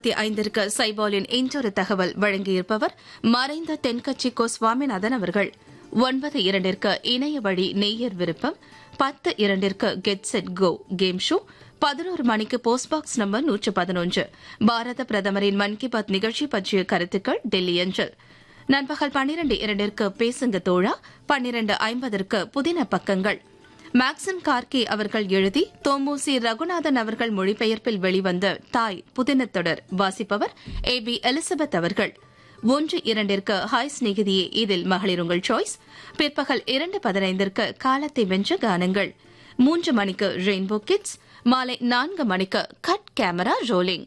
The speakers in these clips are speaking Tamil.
ஐந்திற்கு சைபாலின் இன்றொரு தகவல் வழங்கியிருப்பவர் மறைந்த தென்கட்சி கோ சுவாமிநாதன் அவர்கள் ஒன்பது இரண்டிற்கு இணைய வழி நேயர் விருப்பம் பத்து இரண்டிற்கு get set go game show பதினோரு மணிக்கு போஸ்ட் பாக்ஸ் நம்பர் நூற்று பதினொன்று பாரத பிரதமரின் மன் கி பாத் நிகழ்ச்சி பற்றிய கருத்துக்கள் டெல்லி அஞ்சல் நண்பகல் பன்னிரண்டு இரண்டிற்கு பேசுங்க தோழா பன்னிரண்டு ஐம்பதற்கு புதின பக்கங்கள் மேக்சிம் கார்கே அவர்கள் எழுதி தோமூசி ரகுநாதன் அவர்கள் மொழிபெயர்ப்பில் வெளிவந்த தாய் புதினத் தொடர் வாசிப்பவர் ஏ பி எலிசபெத் அவர்கள் ஒன்று இரண்டிற்கு ஹாய் சிநேகிதியே இதில் மகளிர் உங்கள் சாய்ஸ் பிற்பகல் இரண்டு பதினைந்திற்கு காலத்தை வென்ற கானங்கள் மூன்று மணிக்கு ரெயின்போ கிட்ஸ் மாலை நான்கு மணிக்கு கட் கேமரா ரோலிங்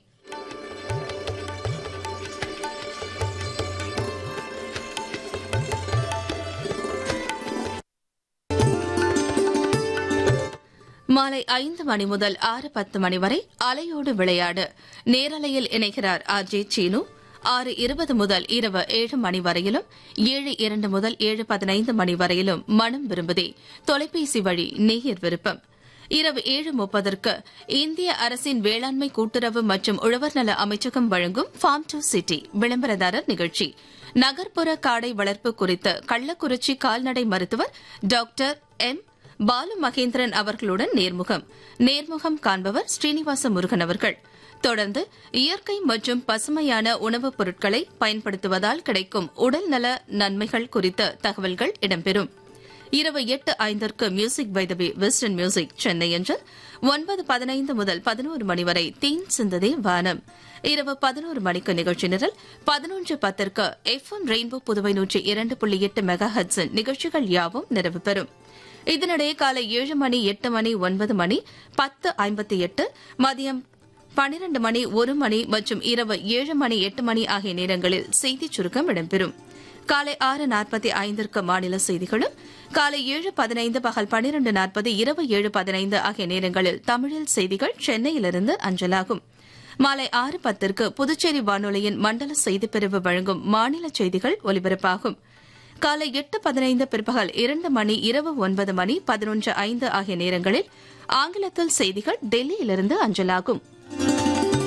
மாலை ஐந்து மணி முதல் ஆறு பத்து மணி வரை அலையோடு விளையாடு நேரலையில் இணைகிறார் ஆர் ஜே சீனு ஆறு இருபது முதல் இரவு ஏழு மணி வரையிலும் ஏழு இரண்டு முதல் ஏழு பதினைந்து மணி வரையிலும் மனம் விரும்புதே தொலைபேசி வழி நேயர் விருப்பம் இரவு ஏழு முப்பதற்கு இந்திய அரசின் வேளாண்மை கூட்டுறவு மற்றும் உழவர் நல அமைச்சகம் வழங்கும் ஃபார்ம் டு சிட்டி விளம்பரதாரர் நிகழ்ச்சி நகர்ப்புற காடை வளர்ப்பு குறித்து கள்ளக்குறிச்சி கால்நடை மருத்துவர் டாக்டர் எம் பாலு மகேந்திரன் அவர்களுடன் நேர்முகம் நேர்முகம் காண்பவர் ஸ்ரீனிவாச முருகன் அவர்கள் தொடர்ந்து இயற்கை மற்றும் பசுமையான உணவுப் பொருட்களை பயன்படுத்துவதால் கிடைக்கும் உடல் நல நன்மைகள் குறித்த தகவல்கள் இடம்பெறும் இரவு எட்டு ஐந்திற்கு music by the bay western music Chennai என்று ஒன்பது பதினைந்து முதல் பதினோரு மணி வரை தீன் சிந்ததே வானம் இரவு பதினோரு மணிக்கு நிகழ்ச்சி நிரல் பதினொன்று பத்திற்கு எஃப் எம் ரெயின்போ புதுவை நூற்றி இரண்டு புள்ளி எட்டு மெகா ஹட்ஸின் நிகழ்ச்சிகள் யாவும் நிறைவு பெறும் இதனிடையே காலை ஏழு மணி எட்டு மணி ஒன்பது மணி பத்து ஐம்பத்தி எட்டு மதியம் பனிரண்டு மணி ஒரு மணி மற்றும் இரவு ஏழு மணி எட்டு மணி ஆகிய நேரங்களில் செய்திச் சுருக்கம் இடம்பெறும் காலை ஆறு நாற்பத்தி ஐந்திற்கு மாநில செய்திகளும் காலை ஏழு பதினைந்து பகல் பனிரண்டு நாற்பது இரவு ஏழு பதினைந்து ஆகிய நேரங்களில் தமிழில் செய்திகள் சென்னையிலிருந்து அஞ்சலாகும் மாலை ஆறு பத்திற்கு புதுச்சேரி வானொலியின் மண்டல செய்திப்பிரிவு வழங்கும் மாநில செய்திகள் ஒலிபரப்பாகும் காலை எட்டு பதினைந்து பிற்பகல் இரண்டு மணி இரவு ஒன்பது மணி பதினொன்று ஐந்து ஆகிய நேரங்களில் ஆங்கிலத்தில் செய்திகள் டெல்லியிலிருந்து அஞ்சலாகும்